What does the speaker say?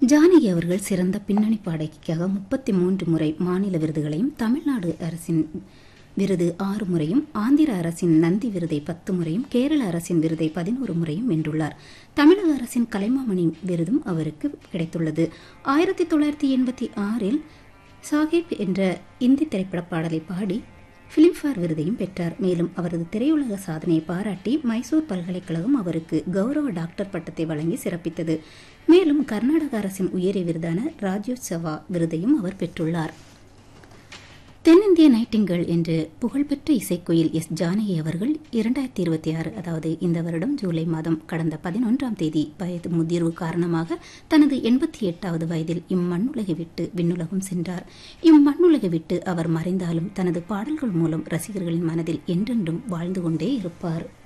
ஜானகி அவர்கள் சிறந்த பின்னணி பாடகிக்காக முப்பத்தி மூன்று முறை மாநில விருதுகளையும் தமிழ்நாடு அரசின் விருது ஆறு முறையும் ஆந்திர அரசின் நந்தி விருதை பத்து முறையும் கேரள அரசின் விருதை பதினோரு முறையும் வென்றுள்ளார் தமிழக அரசின் கலைமாமணி விருதும் அவருக்கு கிடைத்துள்ளது ஆயிரத்தி தொள்ளாயிரத்தி எண்பத்தி ஆறில் சாஹிப் என்ற இந்தி திரைப்பட பாடலை பாடி பிலிம்ஃபேர் விருதையும் பெற்றார் மேலும் அவரது திரையுலக சாதனையை பாராட்டி மைசூர் பல்கலைக்கழகம் அவருக்கு கௌரவ டாக்டர் பட்டத்தை வழங்கி சிறப்பித்தது மேலும் கர்நாடக அரசின் உயரிய விருதான ராஜ்யோத்சவா விருதையும் அவர் பெற்றுள்ளார் தென்னிந்திய நைட்டிங்கல் என்று புகழ்பெற்ற இசைக்குயில் எஸ் ஜானகி அவர்கள் இரண்டாயிரத்தி இருபத்தி ஆறு அதாவது இந்த வருடம் ஜூலை மாதம் கடந்த பதினொன்றாம் தேதி வயது முதிர்வு காரணமாக தனது எண்பத்தி எட்டாவது வயதில் இம்மண்ணுலகை விட்டு விண்ணுலகம் சென்றார் இம்மண்ணுலகை விட்டு அவர் மறைந்தாலும் தனது பாடல்கள் மூலம் ரசிகர்களின் மனதில் என்றென்றும் வாழ்ந்து கொண்டே இருப்பார்